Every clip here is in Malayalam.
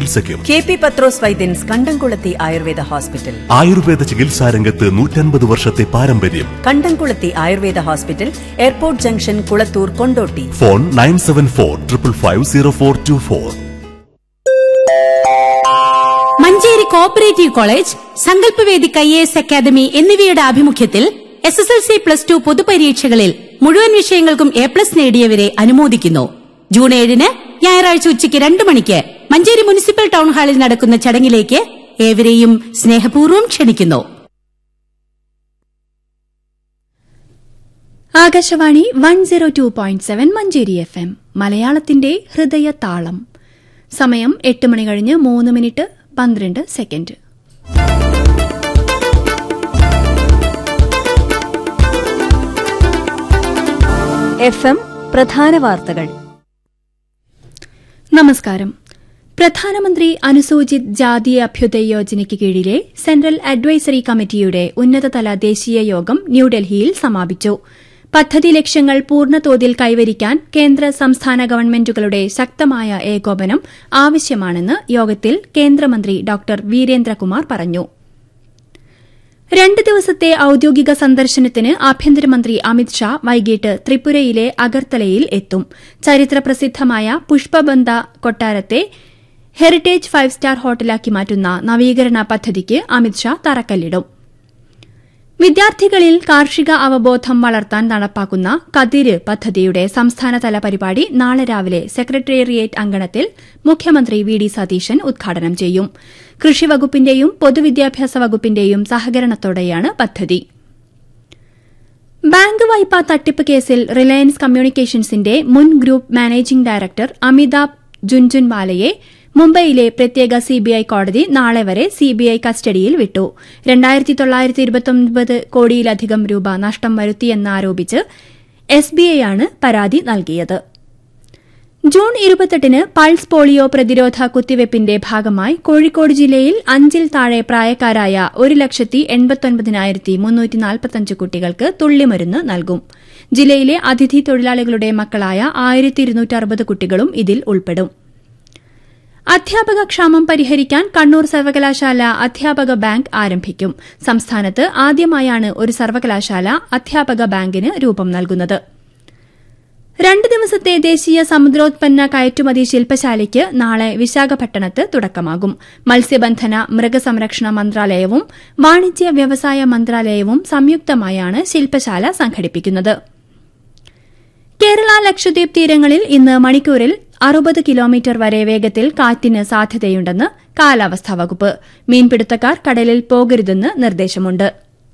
ചികിത്സയ്ക്കും കെ പി പത്രോസ് വൈദ്യൻസ് കണ്ടംകുളത്തി ആയുർവേദ ഹോസ്പിറ്റൽ ആയുർവേദ ചികിത്സാ രംഗത്ത് നൂറ്റൻപത് വർഷത്തെ പാരമ്പര്യം Kandamkulathi Ayurveda hospital airport junction Kulathur Kondotty phone nine seven four triple five zero four two four Manjeri cooperative college സങ്കല്പവേദി ഐ എ എസ് അക്കാദമി എന്നിവയുടെ ആഭിമുഖ്യത്തിൽ S S L C plus two പൊതുപരീക്ഷകളിൽ മുഴുവൻ വിഷയങ്ങൾക്കും എ പ്ലസ് നേടിയവരെ അനുമോദിക്കുന്നു ജൂൺ ഏഴിന് ഞായറാഴ്ച ഉച്ചയ്ക്ക് രണ്ട് മണിക്ക് മഞ്ചേരി മുനിസിപ്പൽ ടൗൺ ഹാളിൽ നടക്കുന്ന ചടങ്ങിലേക്ക് ഏവരെയും സ്നേഹപൂർവ്വം ക്ഷണിക്കുന്നു Akashvani one zero two point seven Manjeri F M മലയാളത്തിന്റെ ഹൃദയ താളം സമയം എട്ട് മണി കഴിഞ്ഞ് മൂന്ന് മിനിറ്റ് പന്ത്രണ്ട് സെക്കൻഡ് എഫ് എം പ്രധാന വാർത്തകൾ നമസ്കാരം പ്രധാനമന്ത്രി അനുസൂചിത് ജാതി അഭ്യുദയ യോജനയ്ക്ക് കീഴിലെ സെൻട്രൽ അഡ്വൈസറി കമ്മിറ്റിയുടെ ഉന്നതതല ദേശീയ യോഗം ന്യൂഡൽഹിയിൽ സമാപിച്ചു പദ്ധതി ലക്ഷ്യങ്ങൾ പൂർണ്ണതോതിൽ കൈവരിക്കാൻ കേന്ദ്ര സംസ്ഥാന ഗവൺമെന്റുകളുടെ ശക്തമായ ഏകോപനം ആവശ്യമാണെന്ന് യോഗത്തിൽ കേന്ദ്രമന്ത്രി ഡോക്ടർ വീരേന്ദ്രകുമാർ പറഞ്ഞു രണ്ട് ദിവസത്തെ ഔദ്യോഗിക സന്ദർശനത്തിന് ആഭ്യന്തരമന്ത്രി അമിത്ഷാ വൈകിട്ട് ത്രിപുരയിലെ അഗർത്തലയിൽ എത്തും ചരിത്രപ്രസിദ്ധമായ പുഷ്പബന്ധ കൊട്ടാരത്തെ ഹെറിറ്റേജ് ഫൈവ് സ്റ്റാർ ഹോട്ടലാക്കി മാറ്റുന്ന നവീകരണ പദ്ധതിക്ക് അമിത്ഷാ തറക്കല്ലിടും വിദ്യാർത്ഥികളിൽ കാർഷിക അവബോധം വളർത്താൻ നടപ്പാക്കുന്ന കതിര് പദ്ധതിയുടെ സംസ്ഥാനതല പരിപാടി നാളെ രാവിലെ സെക്രട്ടേറിയറ്റ് അങ്കണത്തിൽ മുഖ്യമന്ത്രി വി ഡി സതീശൻ ഉദ്ഘാടനം ചെയ്യും കൃഷിവകുപ്പിന്റെയും പൊതുവിദ്യാഭ്യാസ വകുപ്പിന്റെയും സഹകരണത്തോടെയാണ് പദ്ധതി ബാങ്ക് വായ്പാ തട്ടിപ്പ് കേസിൽ റിലയൻസ് കമ്മ്യൂണിക്കേഷൻസിന്റെ മുൻ ഗ്രൂപ്പ് മാനേജിംഗ് ഡയറക്ടർ അമിതാഭ് ജുൻജുൻവാലയെ മുംബൈയിലെ പ്രത്യേക സിബിഐ കോടതി നാളെ വരെ സിബിഐ കസ്റ്റഡിയിൽ വിട്ടു രണ്ടായിരത്തി തൊള്ളായിരത്തി ഇരുപത്തൊൻപത് കോടിയിലധികം രൂപ നഷ്ടം വരുത്തിയെന്നാരോപിച്ച് എസ്ബിഐയാണ് പരാതി നൽകിയത് ജൂൺ ഇരുപത്തെട്ടിന് പൾസ് പോളിയോ പ്രതിരോധ കുത്തിവയ്പ്പിന്റെ ഭാഗമായി കോഴിക്കോട് ജില്ലയിൽ അഞ്ചിൽ താഴെ പ്രായക്കാരായ ഒരു ലക്ഷത്തി എൺപത്തൊൻപതിനായിരത്തി മുന്നൂറ്റി നാൽപ്പത്തഞ്ച് കുട്ടികൾക്ക് തുള്ളിമരുന്ന് നൽകും ജില്ലയിലെ അതിഥി തൊഴിലാളികളുടെ മക്കളായ ആയിരത്തി ഇരുന്നൂറ്റി അറുപത് കുട്ടികളും ഇതിൽ ഉൾപ്പെടും അധ്യാപക ക്ഷാമം പരിഹരിക്കാൻ കണ്ണൂർ സർവകലാശാല അധ്യാപക ബാങ്ക് ആരംഭിക്കും സംസ്ഥാനത്ത് ആദ്യമായാണ് ഒരു സർവകലാശാല അധ്യാപക ബാങ്കിന് രൂപം നൽകുന്നത് രണ്ട് ദിവസത്തെ ദേശീയ സമുദ്രോത്പന്ന കയറ്റുമതി ശില്പശാലയ്ക്ക് നാളെ വിശാഖപട്ടണത്ത് തുടക്കമാകും മത്സ്യബന്ധന മൃഗസംരക്ഷണ മന്ത്രാലയവും വാണിജ്യ വ്യവസായ മന്ത്രാലയവും സംയുക്തമായാണ് ശില്പശാല സംഘടിപ്പിക്കുന്നത് കേരള ലക്ഷദ്വീപ് തീരങ്ങളിൽ ഇന്ന് മണിക്കൂറിൽ അറുപത് കിലോമീറ്റർ വരെ വേഗത്തിൽ കാറ്റിന് സാധ്യതയുണ്ടെന്ന് കാലാവസ്ഥാ വകുപ്പ് മീൻപിടുത്തക്കാർ കടലിൽ പോകരുതെന്ന് നിർദ്ദേശമുണ്ട്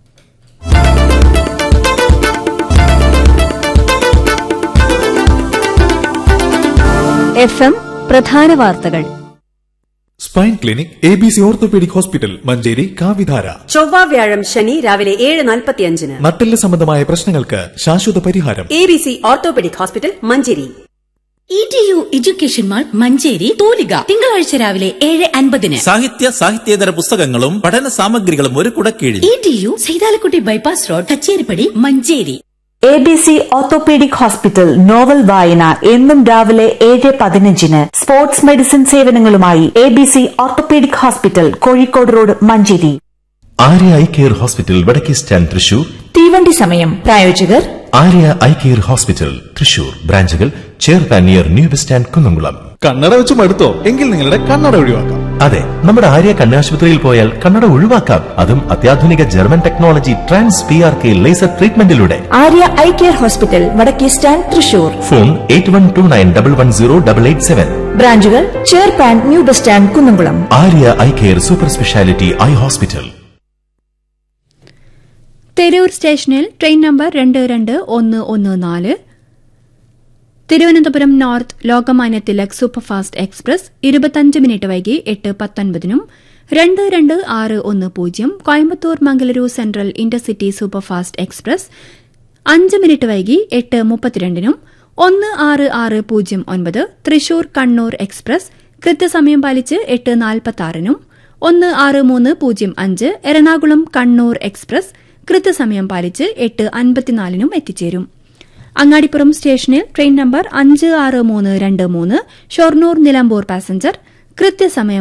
എഫ് എം പ്രധാന വാർത്തകൾ spine clinic A B C orthopaedic hospital Manjeri കാവിധാര ചൊവ്വ വ്യാഴം ശനി രാവിലെ ഏഴ് നാൽപ്പത്തിയഞ്ചിന് നട്ടെല്ല് സംബന്ധമായ പ്രശ്നങ്ങൾക്ക് ശാശ്വത പരിഹാരം A B C orthopaedic hospital Manjeri E T U education mall Manjeri തൂലിക തിങ്കളാഴ്ച രാവിലെ ഏഴ് അൻപതിന് സാഹിത്യ സാഹിത്യേതര പുസ്തകങ്ങളും പഠന സാമഗ്രികളും ഒരു കുടക്കീഴിൽ E T U Saithalakutty bypass road Kacheripadi Manjeri A B C orthopaedic hospital novel വായന എന്നും രാവിലെ ഏഴ് പതിനഞ്ചിന് സ്പോർട്സ് മെഡിസിൻ സേവനങ്ങളുമായി A B C orthopaedic hospital Kozhikode road Manjeri Arya eye care hospital Vadakke stand Thrissur തീവണ്ടി സമയം പ്രായോജകർ Arya eye care hospital Thrissur ബ്രാഞ്ചുകൾ ചേർത്താൻ near new bus stand Kunnamkulam കണ്ണട വെച്ച് മടുത്തോ എങ്കിൽ നിങ്ങളുടെ കണ്ണട ഒഴിവാക്കാം അതെ നമ്മുടെ ആര്യ കണ്ണാശുപത്രിയിൽ പോയാൽ കണ്ണട ഒഴിവാക്കാം അതും അത്യാധുനിക German technology trans P R K laser ട്രീറ്റ്മെന്റിലൂടെ Arya eye care hospital Vadakke stand Thrissur phone eight one two nine double one zero double eight seven ബ്രാഞ്ചുകൾ ചേർപ്പാൻ new bus stand Kunnamkulam Arya eye care super speciality eye hospital Tirur സ്റ്റേഷനിൽ ട്രെയിൻ നമ്പർ രണ്ട് രണ്ട് ഒന്ന് ഒന്ന് നാല് Thiruvananthapuram north Lokmanya Tilak superfast express ഇരുപത്തഞ്ച് മിനിറ്റ് വൈകി എട്ട് പത്തൊൻപതിനും രണ്ട് രണ്ട് ആറ് ഒന്ന് പൂജ്യം Coimbatore Mangaluru central intercity superfast express അഞ്ച് മിനിറ്റ് വൈകി എട്ട് മുപ്പത്തിരണ്ടിനും ഒന്ന് ആറ് ആറ് പൂജ്യം ഒൻപത് തൃശൂർ കണ്ണൂർ എക്സ്പ്രസ് കൃത്യസമയം പാലിച്ച് എട്ട് നാൽപ്പത്തി ഒന്ന് ആറ് മൂന്ന് പൂജ്യം അഞ്ച് എറണാകുളം കണ്ണൂർ എക്സ്പ്രസ് കൃത്യസമയം പാലിച്ച് എട്ട് അൻപത്തിനാലിനും എത്തിച്ചേരും അങ്ങാടിപ്പുറം സ്റ്റേഷനിൽ ട്രെയിൻ നമ്പർ അഞ്ച് ആറ് മൂന്ന് രണ്ട് മൂന്ന് ഷൊർണൂർ നിലമ്പൂർ പാസഞ്ചർ കൃത്യസമയം